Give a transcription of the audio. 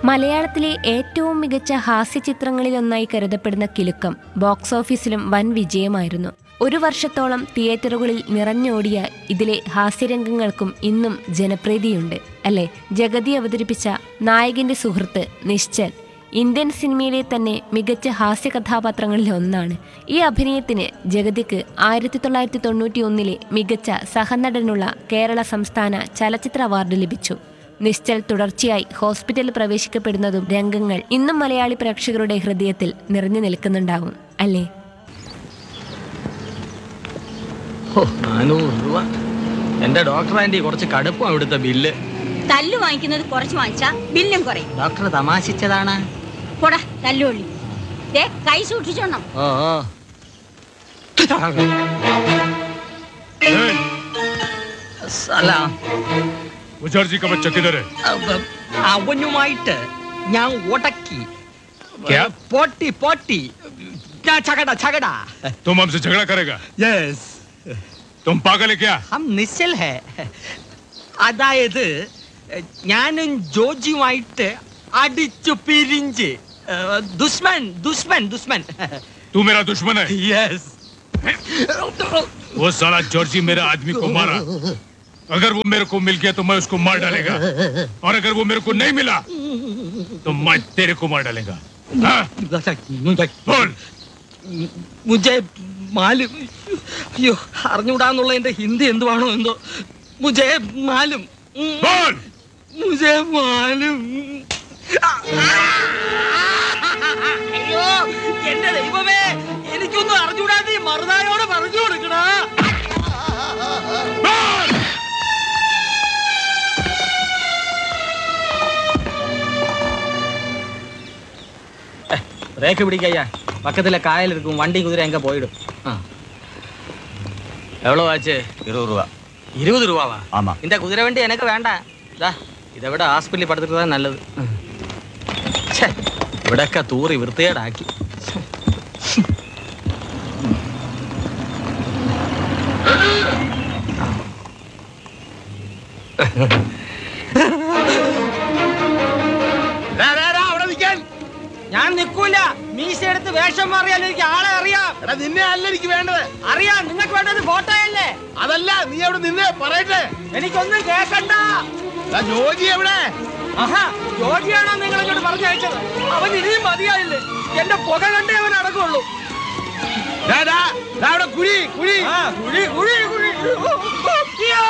മലയാളത്തിലെ ഏറ്റവും മികച്ച ഹാസ്യചിത്രങ്ങളിലൊന്നായി കരുതപ്പെടുന്ന കിലുക്കം ബോക്സ് ഓഫീസിലും വൻ വിജയമായിരുന്നു ഒരു വർഷത്തോളം തിയേറ്ററുകളിൽ നിറഞ്ഞോടിയ ഇതിലെ ഹാസ്യരംഗങ്ങൾക്കും ഇന്നും ജനപ്രീതിയുണ്ട് അല്ലേ ജഗതി അവതരിപ്പിച്ച നായകന്റെ സുഹൃത്ത് നിശ്ചൽ ഇന്ത്യൻ സിനിമയിലെ തന്നെ മികച്ച ഹാസ്യ കഥാപാത്രങ്ങളിൽ ഒന്നാണ് ഈ അഭിനയത്തിന് ജഗതിക്ക് ആയിരത്തി തൊള്ളായിരത്തി തൊണ്ണൂറ്റി ഒന്നിലെ മികച്ച സഹനടനുള്ള കേരള സംസ്ഥാന ചലച്ചിത്ര അവാർഡ് ലഭിച്ചു നിശ്ചൽ തുടർച്ചയായി ഹോസ്പിറ്റലിൽ പ്രവേശിക്കപ്പെടുന്നതും രംഗങ്ങൾ ഇന്നും മലയാളി പ്രേക്ഷകരുടെ ഹൃദയത്തിൽ നിറഞ്ഞു നിൽക്കുന്നുണ്ടാവും അല്ലേ ഓ നാനൂറ് രൂപ എന്റെ ഡോക്ടർ ആന്റി കുറച്ച് കടുപ്പം അവിടുത്തെ ബില്ല് തല്ല് വാങ്ങിക്കുന്നത് കുറച്ച് വാങ്ങിച്ചാ ബില്ലും കുറയും ഡോക്ടർ തമാശിച്ചതാണ് പോടാ തല്ലുകൊള്ളി ദേ കൈ സൂക്ഷിച്ചോണം ഓ ഓ സലാം मुझर्जी का बच्चा किधर है അവ- അവനുമായിട്ട് ഞാൻ ഉടക്കി ക്യാ? പോട്ടി പോട്ടി ഞാൻ ചകട ചകട तुम हमसे झगड़ा करेगा യെസ് तुम पागल है क्या ഹം നിശ്ചൽ ഹേ അതായത് ഞാനും ജോജിയുമായിട്ട് അടിച്ചു പിരിഞ്ച് ഏഹ്, ദുഷ്മൻ ദുഷ്മൻ ദുഷ്മൻ तू मेरा दुश्मन है യെസ് वो साला जॉर्जी मेरे आदमी को मारा अगर वो मेरे को मिल गया तो मैं उसको मार डालेगा और अगर वो मेरे को नहीं मिला तो मैं तेरे को मार डालेगा हाँ? बोल മുജെ മാലും അയ്യോ അറിഞ്ഞൂടാന്നുള്ളതിന്റെ ഹിന്ദി എന്തുവാണോ എന്തോ മുജെ മാലും ഉം. बोल മുജെ മാലും അയ്യോ എന്റെ ദൈവമേ എനിക്കൊന്നും അറിഞ്ഞൂടാതെ ഈ മറുനായോട് പറഞ്ഞു കൊടുക്കണ बोल பிரேக்கு பிடிக்கையா பக்கத்துல காயல் இருக்கும் வண்டி குதிரை எங்க போயிடும் எவ்வளோ ஆச்சு இருபது ரூபா இருபது ரூபாவா ஆமா இந்த குதிரை வண்டி எனக்கு வேண்டாம் ദാ, ഇதை വിட ഹോസ്പിറ്റലിൽ പടുത്തിട്ട് നല്ലത് ഛെ, ഇവിടൊക്കെ തൂറി വൃത്തികേടാക്കി ഞാൻ നിൽക്കൂല മീശ എടുത്ത് വേഷം മാറിയാൽ എനിക്ക് ആളെ അറിയാം എടാ നിന്നെ അല്ല എനിക്ക് വേണ്ടത് അറിയാം നിങ്ങൾക്ക് വേണ്ടത് ഫോട്ടോയല്ലേ അതല്ല നീ അവിടെ നിന്നെ പറയട്ടെ എനിക്കൊന്നും കേക്കണ്ട എടാ ജോജി എവിടെ ആഹാ ജോജിയാണോ നിങ്ങൾ ഇങ്ങോട്ട് പറഞ്ഞയച്ചത് അവൻ ഇനിയും മതിയായില്ലേ എന്റെ പുക കണ്ടേ അവൻ അടക്കമുള്ളൂ ഡാ, ഡാ, ഡാ, അവിടെ കുഴി കുഴി ആ, കുഴി കുഴി കുഴി അയ്യോ!